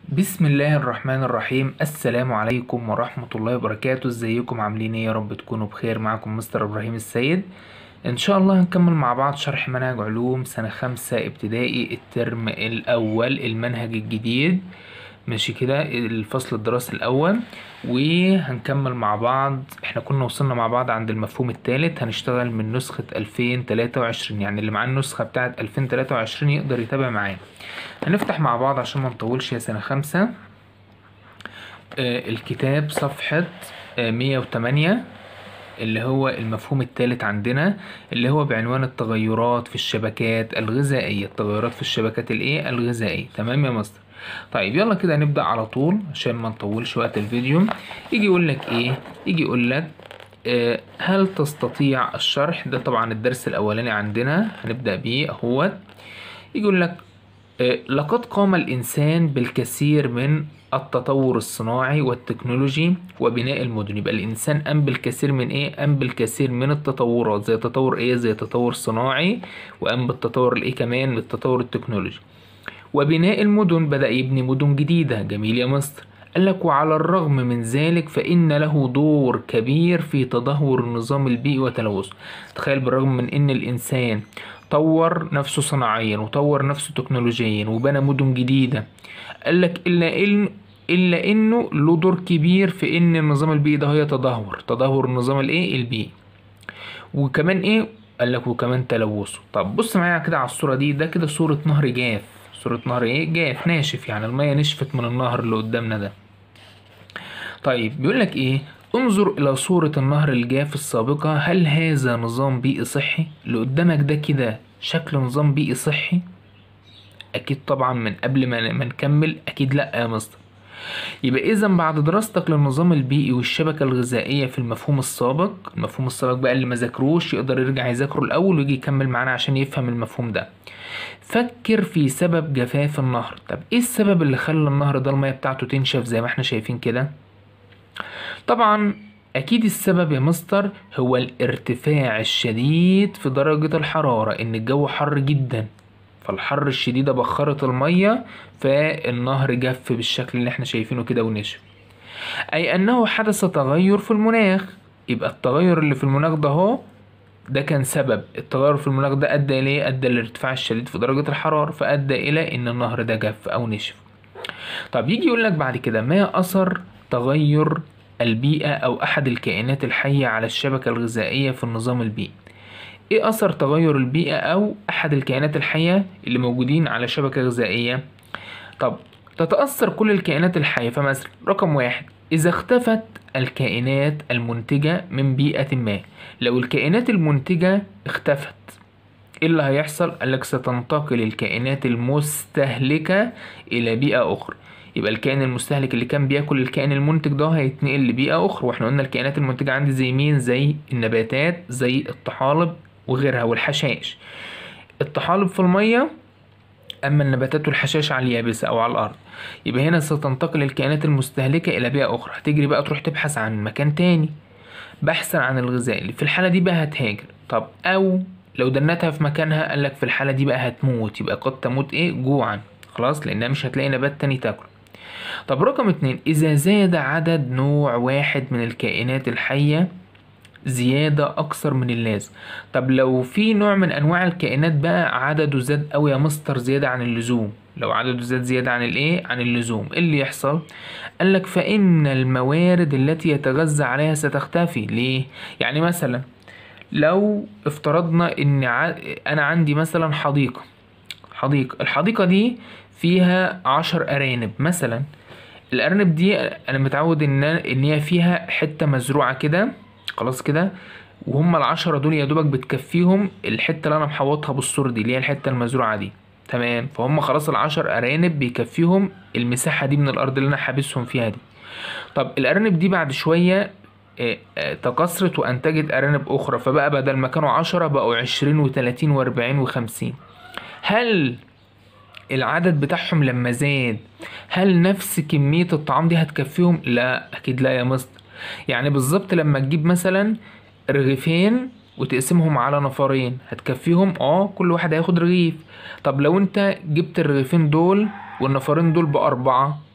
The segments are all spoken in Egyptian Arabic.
بسم الله الرحمن الرحيم السلام عليكم ورحمة الله وبركاته ازيكم عاملين ايه يا رب تكونوا بخير معكم مستر ابراهيم السيد ان شاء الله هنكمل مع بعض شرح منهج علوم سنة خمسة ابتدائي الترم الاول المنهج الجديد ماشي كده الفصل الدراسي الاول وهنكمل مع بعض احنا كنا وصلنا مع بعض عند المفهوم الثالث هنشتغل من نسخة 2023 يعني اللي معاه النسخة بتاعة 2023 يقدر يتابع معانا هنفتح مع بعض عشان ما نطولش يا سنة خمسة آه الكتاب صفحة آه 108 اللي هو المفهوم الثالث عندنا اللي هو بعنوان التغيرات في الشبكات الغذائية التغيرات في الشبكات الايه الغذائية تمام يا مستر طيب يلا كده نبدأ على طول عشان ما نطولش وقت الفيديو يجي يقول لك ايه يجي يقول لك آه هل تستطيع الشرح ده طبعا الدرس الاولاني عندنا هنبدأ بيه اهوت يجي يقول لك آه لقد قام الانسان بالكثير من التطور الصناعي والتكنولوجي وبناء المدن يبقى الانسان قام بالكثير من ايه قام بالكثير من التطورات زي تطور ايه زي تطور صناعي وقام بالتطور الايه كمان التطور التكنولوجي وبناء المدن بدأ يبني مدن جديدة جميل يا مستر قال لك وعلى الرغم من ذلك فإن له دور كبير في تدهور النظام البيئي وتلوثه تخيل بالرغم من إن الإنسان طور نفسه صناعيا وطور نفسه تكنولوجيا وبنى مدن جديدة قال لك إلا إن إلا إنه له دور كبير في إن النظام البيئي ده يتدهور تدهور النظام الإيه البيئي وكمان إيه قال لك وكمان تلوثه طب بص معايا كده على الصورة دي ده كده صورة نهر جاف صورة نهر ايه جاف ناشف يعني المية نشفت من النهر اللي قدامنا ده طيب بيقول لك ايه انظر الى صورة النهر الجاف السابقة هل هذا نظام بيئي صحي اللي قدامك ده كده شكل نظام بيئي صحي اكيد طبعا من قبل ما ما نكمل اكيد لا يا مستر يبقى اذا بعد دراستك للنظام البيئي والشبكه الغذائيه في المفهوم السابق المفهوم السابق بقى اللي ما ذاكروش يقدر يرجع يذاكره الاول ويجي يكمل معانا عشان يفهم المفهوم ده فكر في سبب جفاف النهر طب ايه السبب اللي خلى النهر ده الميه بتاعته تنشف زي ما احنا شايفين كده طبعا اكيد السبب يا مستر هو الارتفاع الشديد في درجه الحراره ان الجو حر جدا فالحر الشديدة بخرت المية فالنهر جف بالشكل اللي احنا شايفينه كده ونشف أي أنه حدث تغير في المناخ يبقى التغير اللي في المناخ ده هو ده كان سبب التغير في المناخ ده أدى إليه أدى الارتفاع الشديد في درجة الحرارة فأدى إلى إن النهر ده جف أو نشف طب يجي يقول لك بعد كده ما أثر تغير البيئة أو أحد الكائنات الحية على الشبكة الغذائية في النظام البيئي ايه اثر تغير البيئة او احد الكائنات الحية اللي موجودين على شبكة غذائية طب تتأثر كل الكائنات الحية فمثلا رقم واحد إذا اختفت الكائنات المنتجة من بيئة ما لو الكائنات المنتجة اختفت ايه اللي هيحصل قالك ستنتقل الكائنات المستهلكة إلى بيئة أخرى يبقى الكائن المستهلك اللي كان بياكل الكائن المنتج ده هيتنقل لبيئة أخرى واحنا قلنا الكائنات المنتجة عندي زي مين زي النباتات زي الطحالب وغيرها والحشائش الطحالب في المية أما النباتات والحشائش على اليابسة أو على الأرض يبقى هنا ستنتقل الكائنات المستهلكة إلى بيئة أخرى هتجري بقى تروح تبحث عن مكان تاني بحثا عن الغذاء اللي في الحالة دي بقى هتهاجر طب أو لو دنتها في مكانها قالك في الحالة دي بقى هتموت يبقى قد تموت إيه جوعا خلاص لأنها مش هتلاقي نبات تاني تاكله طب رقم اتنين إذا زاد عدد نوع واحد من الكائنات الحية زيادة أكثر من اللازم طب لو في نوع من أنواع الكائنات بقى عدده زاد أوي يا مستر زيادة عن اللزوم لو عدده زاد زيادة عن الإيه؟ عن اللزوم إيه اللي يحصل؟ قالك فإن الموارد التي يتغذى عليها ستختفي ليه؟ يعني مثلا لو افترضنا إن ع... أنا عندي مثلا حديقة حديقة الحديقة دي فيها عشر أرانب مثلا الأرانب دي أنا متعود إن إن هي فيها حتة مزروعة كده خلاص كده وهم العشرة دول يا دوبك بتكفيهم الحتة اللي أنا محوطها بالسور دي اللي هي الحتة المزروعة دي تمام فهم خلاص العشر أرانب بيكفيهم المساحة دي من الأرض اللي أنا حابسهم فيها دي طب الأرانب دي بعد شوية تكاثرت وأنتجت أرانب أخرى فبقى بدل ما كانوا عشرة بقوا عشرين وتلاتين وأربعين وخمسين هل العدد بتاعهم لما زاد هل نفس كمية الطعام دي هتكفيهم؟ لا أكيد لا يا مستر يعني بالظبط لما تجيب مثلا رغيفين وتقسمهم على نفرين هتكفيهم اه كل واحد هياخد رغيف طب لو انت جبت الرغيفين دول والنفرين دول بأربعة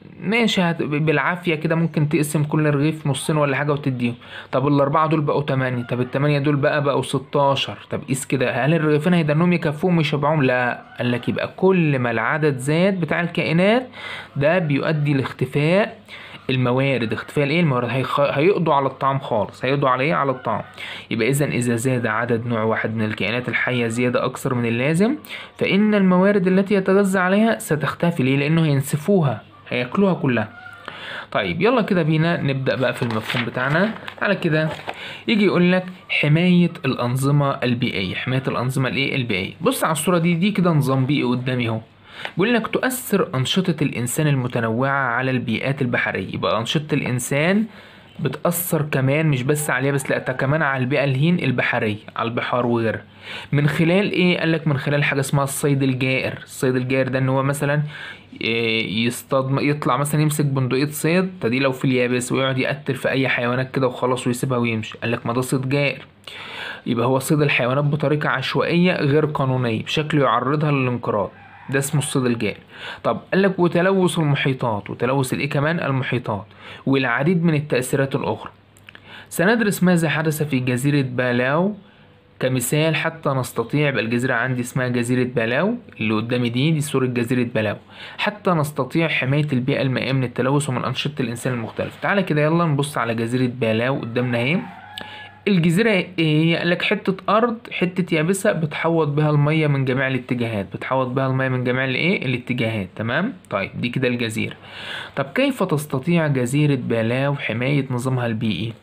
ماشي هت... بالعافية كده ممكن تقسم كل رغيف نصين ولا حاجة وتديهم طب الأربعة دول بقوا تمانية طب التمانية دول بقى بقوا ستاشر طب قيس كده هل الرغيفين هيدنهم يكفوهم ويشبعوهم لا قال لك يبقى كل ما العدد زاد بتاع الكائنات ده بيؤدي لاختفاء الموارد اختفاء الايه الموارد هيخ... هيقضوا على الطعام خالص هيقضوا على ايه على الطعام يبقى اذا اذا زاد عدد نوع واحد من الكائنات الحيه زياده اكثر من اللازم فان الموارد التي يتغذى عليها ستختفي ليه لانه هينسفوها هياكلوها كلها طيب يلا كده بينا نبدا بقى في المفهوم بتاعنا على كده يجي يقول لك حمايه الانظمه البيئيه حمايه الانظمه الايه البيئيه بص على الصوره دي دي كده نظام بيئي قدامي اهو بيقول لك تؤثر أنشطة الإنسان المتنوعة على البيئات البحرية يبقى أنشطة الإنسان بتأثر كمان مش بس عليها بس لا ده كمان على البيئة الهين البحرية على البحار وغيرها من خلال ايه قالك من خلال حاجة اسمها الصيد الجائر الصيد الجائر ده ان هو مثلا إيه، يصطاد يطلع مثلا يمسك بندقية صيد فدي لو في اليابس ويقعد يقتل في اي حيوانات كده وخلاص ويسيبها ويمشي قالك ما ده صيد جائر يبقى هو صيد الحيوانات بطريقة عشوائية غير قانونية بشكل يعرضها للانقراض ده اسمه الصيد الجائر طب قال لك وتلوث المحيطات وتلوث الايه كمان المحيطات والعديد من التأثيرات الأخرى سندرس ماذا حدث في جزيرة بالاو كمثال حتى نستطيع يبقى الجزيرة عندي اسمها جزيرة بالاو اللي قدامي دي دي صورة جزيرة بالاو حتى نستطيع حماية البيئة المائية من التلوث ومن أنشطة الإنسان المختلف تعالى كده يلا نبص على جزيرة بالاو قدامنا اهي الجزيرة ايه هي قال لك حتة أرض حتة يابسة بتحوط بها المية من جميع الاتجاهات بتحوط بها المية من جميع الايه الاتجاهات تمام طيب دي كده الجزيرة طب كيف تستطيع جزيرة بالاو حماية نظامها البيئي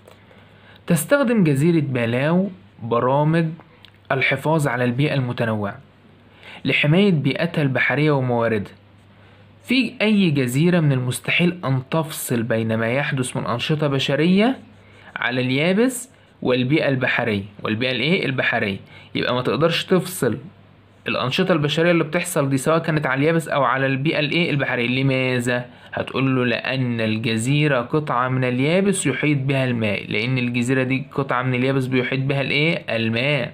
تستخدم جزيرة بالاو برامج الحفاظ على البيئة المتنوعة لحماية بيئتها البحرية ومواردها في أي جزيرة من المستحيل أن تفصل بين ما يحدث من أنشطة بشرية على اليابس والبيئة البحرية والبيئة الايه البحرية يبقى ما تقدرش تفصل الأنشطة البشرية اللي بتحصل دي سواء كانت على اليابس أو على البيئة الايه البحرية لماذا؟ هتقول له لأن الجزيرة قطعة من اليابس يحيط بها الماء لأن الجزيرة دي قطعة من اليابس بيحيط بها الايه الماء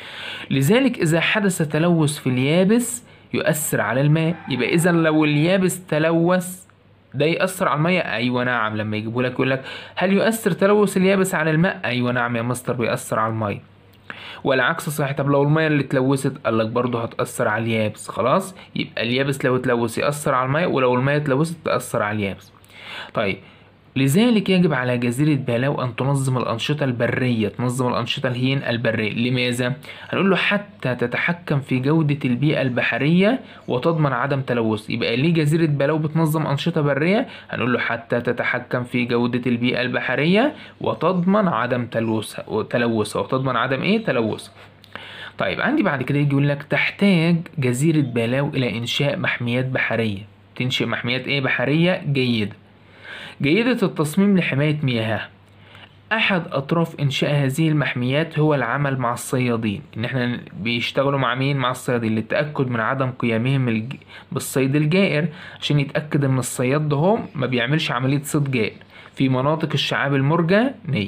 لذلك إذا حدث تلوث في اليابس يؤثر على الماء يبقى إذا لو اليابس تلوث ده يأثر على المية أيوة نعم لما يجيبوا لك يقول لك هل يؤثر تلوث اليابس على الماء أيوة نعم يا مستر بيأثر على المية والعكس صحيح طب لو المية اللي اتلوثت قال لك برضه هتأثر على اليابس خلاص يبقى اليابس لو اتلوث يأثر على المية ولو المية اتلوثت تأثر على اليابس طيب لذلك يجب على جزيرة بالاو أن تنظم الأنشطة البرية تنظم الأنشطة الهين البرية لماذا؟ هنقول له حتى تتحكم في جودة البيئة البحرية وتضمن عدم تلوث يبقى ليه جزيرة بالاو بتنظم أنشطة برية؟ هنقول له حتى تتحكم في جودة البيئة البحرية وتضمن عدم تلوثها تلوثها وتضمن عدم إيه؟ تلوثها طيب عندي بعد كده يجي يقول لك تحتاج جزيرة بالاو إلى إنشاء محميات بحرية تنشئ محميات إيه بحرية جيدة جيدة التصميم لحماية مياهها أحد أطراف إنشاء هذه المحميات هو العمل مع الصيادين إن إحنا بيشتغلوا مع مين مع الصيادين للتأكد من عدم قيامهم الج... بالصيد الجائر عشان يتأكد إن الصياد ده هو ما بيعملش عملية صيد جائر في مناطق الشعاب المرجانية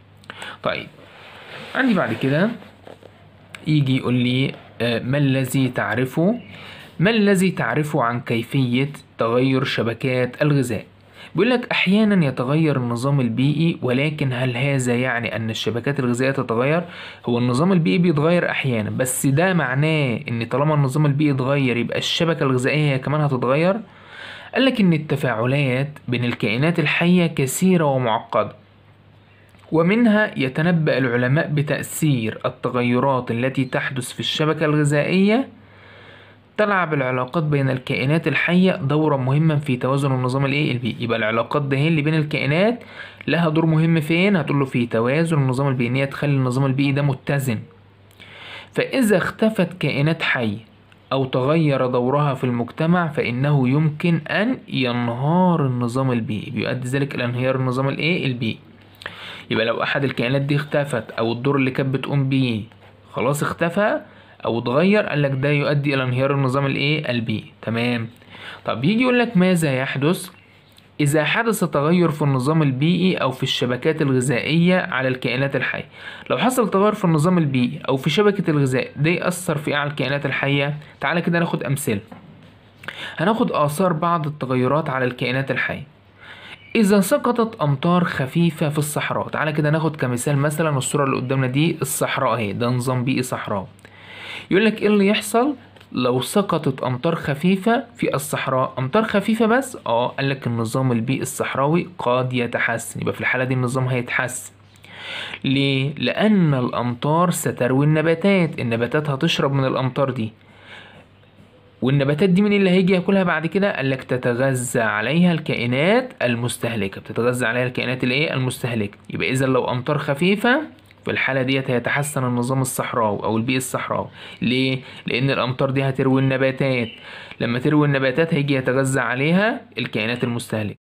طيب عندي بعد كده يجي يقول لي آه، ما الذي تعرفه ما الذي تعرفه عن كيفية تغير شبكات الغذاء بيقول لك أحيانا يتغير النظام البيئي ولكن هل هذا يعني أن الشبكات الغذائية تتغير؟ هو النظام البيئي بيتغير أحيانا بس ده معناه إن طالما النظام البيئي اتغير يبقى الشبكة الغذائية هي كمان هتتغير؟ قال لك إن التفاعلات بين الكائنات الحية كثيرة ومعقدة ومنها يتنبأ العلماء بتأثير التغيرات التي تحدث في الشبكة الغذائية تلعب العلاقات بين الكائنات الحية دورا مهما في توازن النظام الايه البيئي يبقى العلاقات ده هي اللي بين الكائنات لها دور مهم فين هتقول له في توازن النظام البيئي ان هي تخلي النظام البيئي ده متزن فإذا اختفت كائنات حية أو تغير دورها في المجتمع فإنه يمكن أن ينهار النظام البيئي بيؤدي ذلك إلى انهيار النظام الإيه البيئي يبقى لو أحد الكائنات دي اختفت أو الدور اللي كانت بتقوم بيه خلاص اختفى او اتغير قال لك ده يؤدي الى انهيار النظام الايه البيئي تمام طب يجي يقول لك ماذا يحدث إذا حدث تغير في النظام البيئي أو في الشبكات الغذائية على الكائنات الحية لو حصل تغير في النظام البيئي أو في شبكة الغذاء ده يأثر في إيه على الكائنات الحية تعالى كده ناخد أمثلة هناخد آثار بعض التغيرات على الكائنات الحية إذا سقطت أمطار خفيفة في الصحراء تعالى كده ناخد كمثال مثلا الصورة اللي قدامنا دي الصحراء اهي ده نظام بيئي صحراء يقول لك ايه اللي يحصل لو سقطت أمطار خفيفة في الصحراء أمطار خفيفة بس اه قال لك النظام البيئي الصحراوي قد يتحسن يبقى في الحالة دي النظام هيتحسن ليه؟ لأن الأمطار ستروي النباتات النباتات هتشرب من الأمطار دي والنباتات دي من اللي هيجي ياكلها بعد كده قال لك تتغذى عليها الكائنات المستهلكة بتتغذى عليها الكائنات الايه المستهلكة يبقى إذا لو أمطار خفيفة في الحالة ديت هيتحسن النظام الصحراوي أو البيئي الصحراوي ليه؟ لأن الأمطار دي هتروي النباتات لما تروي النباتات هيجي يتغذى عليها الكائنات المستهلكة